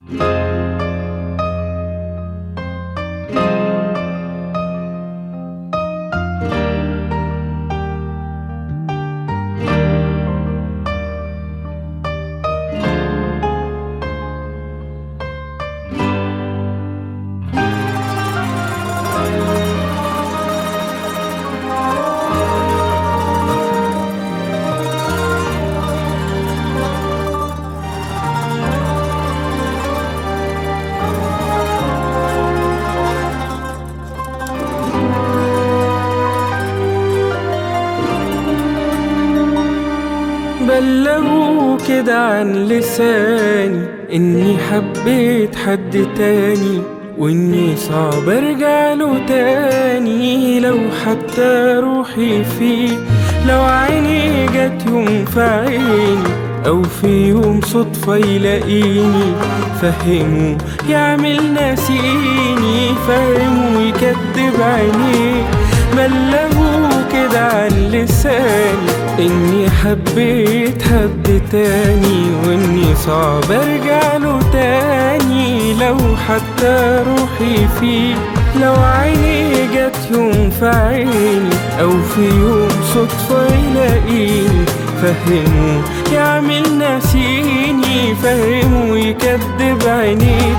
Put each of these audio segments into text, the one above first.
بلغوا كده عن لساني اني حبيت حد تاني واني صعب ارجع له تاني لو حتى روحي فيه لو عيني جت يوم في عيني او في يوم صدفة يلاقيني فهمه يعمل ناسيني فهمه يكدب عينيه بلغوا كده عن لساني اني حبيت حد تاني واني صعب ارجع له تاني لو حتى روحي فيه لو عيني جت يوم في عيني او في يوم صدفة يلاقيني فهمه يعمل ناسيني فهمه يكدب عينيه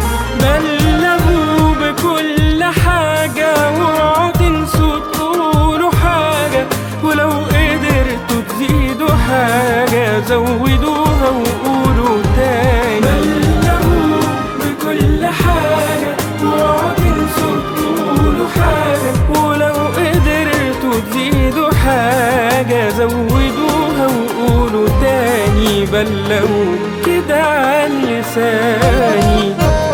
بلغوا بكل حاجة واوعوا تنسوا تقولوا حاجة ولو قدرتوا تزيدوا حاجة زودوها وقولوا تاني بلغوا بكل حاجة واوعوا تنسوا تقولوا حاجة ولو قدرتوا تزيدوا حاجة زودوها وقولوا تاني بلغوا كده عن لساني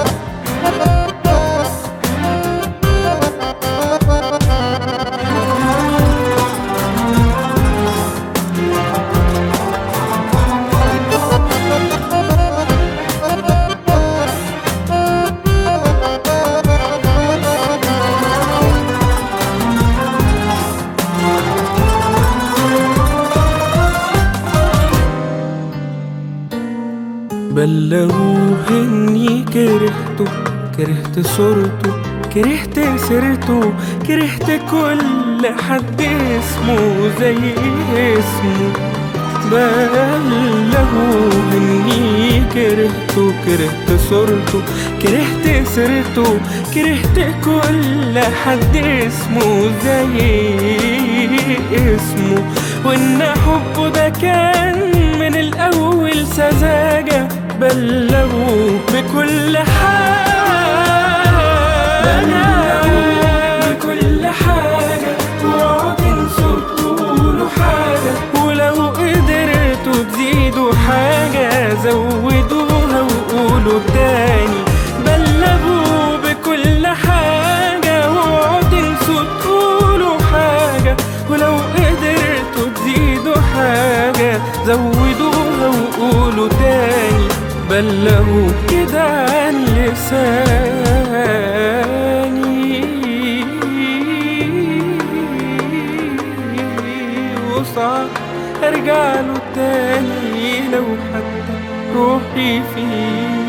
بلغوه اني كرهته كرهت صورته كرهت سيرته كرهت كل حد اسمه زي اسمه بلغوه اني كرهته كرهت صورته كرهت سيرته كرهت كل حد اسمه زي اسمه وان حبه ده كان من الاول سذاجه بلغوا بكل حاجة بلغوا بكل حاجة واوعوا تنسوا تقولوا حاجة ولو قدرتوا تزيدوا حاجة زودوها وقولوا تاني بلغوا بكل حاجة واوعوا تنسوا تقولوا حاجة ولو قدرتوا تزيدوا حاجة زودوها وقولوا تاني بلغوا كده عن لساني وصعب ارجع له تاني لو حتى روحي فيه